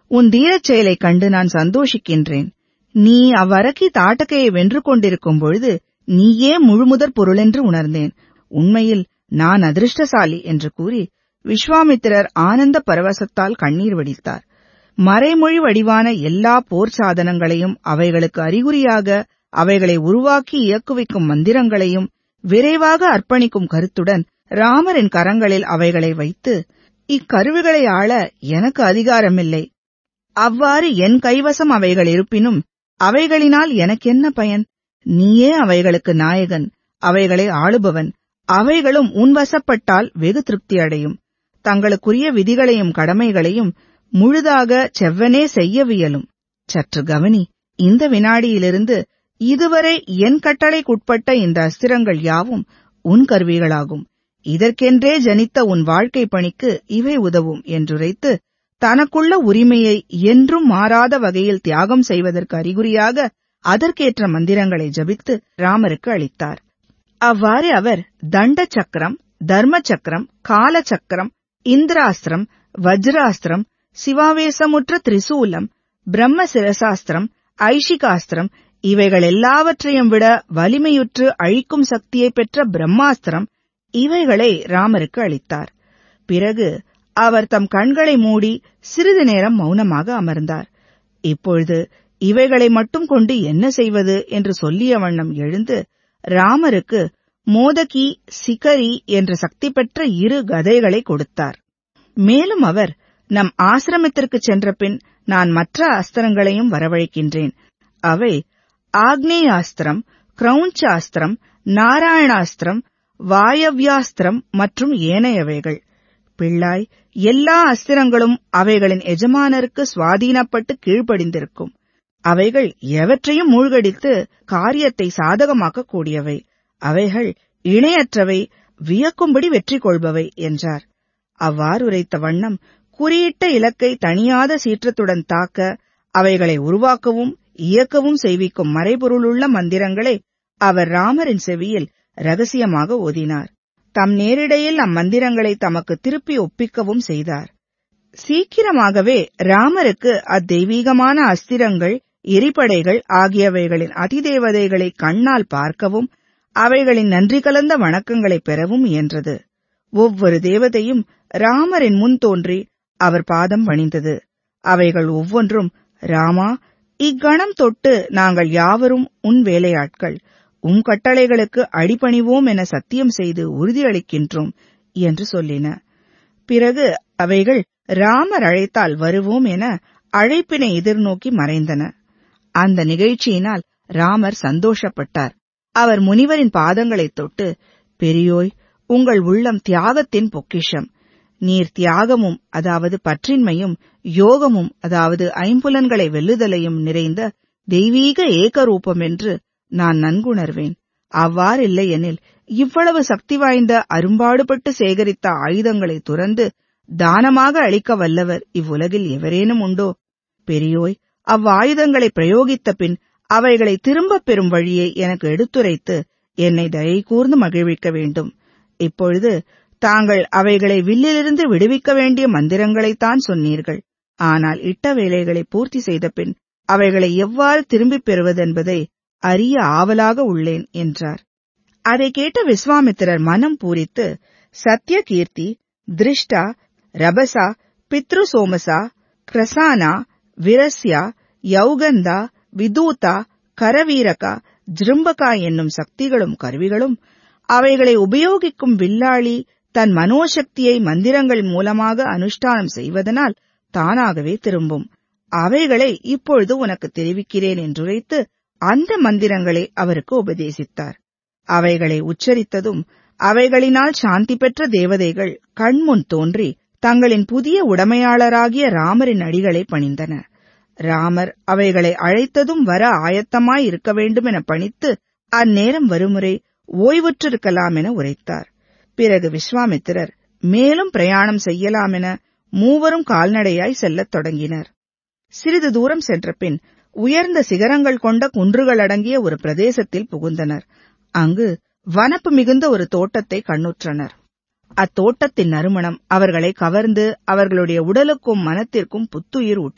உன் தீரச் செயலைக் கண்டு நான் சந்தோஷிக்கின்றேன் நீ அவ்வரக்கி தாட்டகையை வென்று கொண்டிருக்கும் பொழுது நீயே முழுமுதற் பொருளென்று உணர்ந்தேன் உண்மையில் நான் அதிர்ஷ்டசாலி என்று கூறி விஸ்வாமித்திரர் ஆனந்த பரவசத்தால் கண்ணீர் வடித்தார் மறைமொழி வடிவான எல்லா போர் சாதனங்களையும் அவைகளுக்கு அறிகுறியாக அவைகளை உருவாக்கி இயக்குவிக்கும் மந்திரங்களையும் விரைவாக அர்ப்பணிக்கும் கருத்துடன் ராமரின் கரங்களில் அவைகளை வைத்து இக்கருவிகளை ஆள எனக்கு அதிகாரமில்லை அவ்வாறு என் கைவசம் அவைகள் இருப்பினும் அவைகளினால் எனக்கென்ன பயன் நீயே அவைகளுக்கு நாயகன் அவைகளை ஆளுபவன் அவைகளும் உன் வசப்பட்டால் வெகு திருப்தி அடையும் தங்களுக்குரிய விதிகளையும் கடமைகளையும் முழுதாக செவ்வனே செய்யவியலும் சற்று கவனி இந்த வினாடியிலிருந்து இதுவரை என் கட்டளைக்குட்பட்ட இந்த அஸ்திரங்கள் யாவும் உன் கருவிகளாகும் இதற்கென்றே ஜனித்த உன் வாழ்க்கை பணிக்கு இவை உதவும் என்றுரைத்து தனக்குள்ள உரிமையை என்றும் மாறாத வகையில் தியாகம் செய்வதற்கு அறிகுறியாக அதற்கேற்ற மந்திரங்களை ஜபித்து ராமருக்கு அளித்தார் அவ்வாறு அவர் தண்ட சக்கரம் தர்ம சக்கரம் கால சக்கரம் இந்திராஸ்திரம் வஜ்ராஸ்திரம் சிவாவேசமுற்ற திரிசூலம் பிரம்ம சிரசாஸ்திரம் ஐஷிகாஸ்திரம் இவைகள் எல்லாவற்றையும் விட வலிமையுற்று அழிக்கும் சக்தியை பெற்ற பிரம்மாஸ்திரம் இவைகளை ராமருக்கு அளித்தார் பிறகு அவர் தம் கண்களை மூடி சிறிது நேரம் மௌனமாக அமர்ந்தார் இப்பொழுது இவைகளை மட்டும் கொண்டு என்ன செய்வது என்று சொல்லிய வண்ணம் எழுந்து ராமருக்கு மோதகி சிகரி என்ற சக்தி பெற்ற இரு கதைகளை கொடுத்தார் மேலும் அவர் நம் ஆசிரமத்திற்கு சென்ற பின் நான் மற்ற அஸ்திரங்களையும் வரவழைக்கின்றேன் அவை ஆக்னேயாஸ்திரம் கிரௌஞ்சாஸ்திரம் நாராயணாஸ்திரம் வாயவ்யாஸ்திரம் மற்றும் ஏனையவைகள் பிள்ளாய் எல்லா அஸ்திரங்களும் அவைகளின் எஜமானருக்கு சுவாதீனப்பட்டு கீழ்ப்படிந்திருக்கும் அவைகள் எவற்றையும் மூழ்கடித்து காரியத்தை சாதகமாக்கக் கூடியவை அவைகள் இணையற்றவை வியக்கும்படி வெற்றி கொள்பவை என்றார் அவ்வாறு உரைத்த வண்ணம் குறியிட்ட இலக்கை தனியாத சீற்றத்துடன் தாக்க அவைகளை உருவாக்கவும் இயக்கவும் செய்விக்கும் மறைபொருளுள்ள மந்திரங்களை அவர் ராமரின் செவியில் ரகசியமாக ஓதினார் தம் நேரிடையில் அம்மந்திரங்களை தமக்கு திருப்பி ஒப்பிக்கவும் செய்தார் சீக்கிரமாகவே ராமருக்கு அத்தெய்வீகமான அஸ்திரங்கள் எரிபடைகள் ஆகியவைகளின் அதிதேவதைகளை கண்ணால் பார்க்கவும் அவைகளின் நன்றி கலந்த வணக்கங்களை பெறவும் இயன்றது ஒவ்வொரு தேவதையும் ராமரின் முன் தோன்றி அவர் பாதம் பணிந்தது அவைகள் ஒவ்வொன்றும் ராமா இக்கணம் தொட்டு நாங்கள் யாவரும் உன் வேலையாட்கள் உம் கட்டளைகளுக்கு அடிபணிவோம் என சத்தியம் செய்து உறுதியளிக்கின்றோம் என்று சொல்லின பிறகு அவைகள் ராமர் அழைத்தால் வருவோம் என அழைப்பினை எதிர்நோக்கி மறைந்தன அந்த நிகழ்ச்சியினால் ராமர் சந்தோஷப்பட்டார் அவர் முனிவரின் பாதங்களைத் தொட்டு பெரியோய் உங்கள் உள்ளம் தியாகத்தின் பொக்கிஷம் நீர் தியாகமும் அதாவது பற்றின்மையும் யோகமும் அதாவது ஐம்புலன்களை வெல்லுதலையும் நிறைந்த தெய்வீக ஏகரூபம் என்று நான் நன்குணர்வேன் அவ்வாறில்லையெனில் இவ்வளவு சக்தி வாய்ந்த அரும்பாடுபட்டு சேகரித்த ஆயுதங்களை துறந்து தானமாக அளிக்க வல்லவர் இவ்வுலகில் எவரேனும் உண்டோ பெரியோய் அவ்வாயுதங்களை பிரயோகித்த பின் அவைகளை திரும்பப் பெறும் வழியை எனக்கு எடுத்துரைத்து என்னை தயை கூர்ந்து மகிழ்விக்க வேண்டும் இப்பொழுது தாங்கள் அவைகளை வில்லிலிருந்து விடுவிக்க வேண்டிய மந்திரங்களைத்தான் சொன்னீர்கள் ஆனால் இட்ட வேலைகளை பூர்த்தி செய்த பின் அவைகளை எவ்வாறு திரும்பிப் பெறுவதென்பதை அறிய ஆவலாக உள்ளேன் என்றார் அதை கேட்ட விஸ்வாமித்திரர் மனம் பூரித்து சத்ய கீர்த்தி திருஷ்டா ரபசா பித்ரு சோமசா கிரசானா விரஸ்யா யௌகந்தா விதூதா கரவீரகா ஜிரும்பகா என்னும் சக்திகளும் கருவிகளும் அவைகளை உபயோகிக்கும் வில்லாளி தன் மனோசக்தியை மந்திரங்கள் மூலமாக அனுஷ்டானம் செய்வதனால் தானாகவே திரும்பும் அவைகளை இப்பொழுது உனக்கு தெரிவிக்கிறேன் என்றுரைத்து அந்த மந்திரங்களை அவருக்கு உபதேசித்தார் அவைகளை உச்சரித்ததும் அவைகளினால் சாந்தி பெற்ற தேவதைகள் கண்முன் தோன்றி தங்களின் புதிய உடமையாளராகிய ராமரின் அடிகளை பணிந்தன ராமர் அவைகளை அழைத்ததும் வர ஆயத்தமாய் இருக்க வேண்டும் என பணித்து அந்நேரம் வருமுறை ஓய்வுற்றிருக்கலாம் என உரைத்தார் பிறகு விஸ்வாமித்திரர் மேலும் பிரயாணம் செய்யலாம் என மூவரும் கால்நடையாய் செல்லத் தொடங்கினர் சிறிது தூரம் சென்ற பின் உயர்ந்த சிகரங்கள் கொண்ட குன்றுகள் அடங்கிய ஒரு பிரதேசத்தில் புகுந்தனர் அங்கு வனப்பு மிகுந்த ஒரு தோட்டத்தை கண்ணுற்றனர் அத்தோட்டத்தின் நறுமணம் அவர்களை கவர்ந்து அவர்களுடைய உடலுக்கும் மனத்திற்கும் புத்துயிர் ஊட்டியது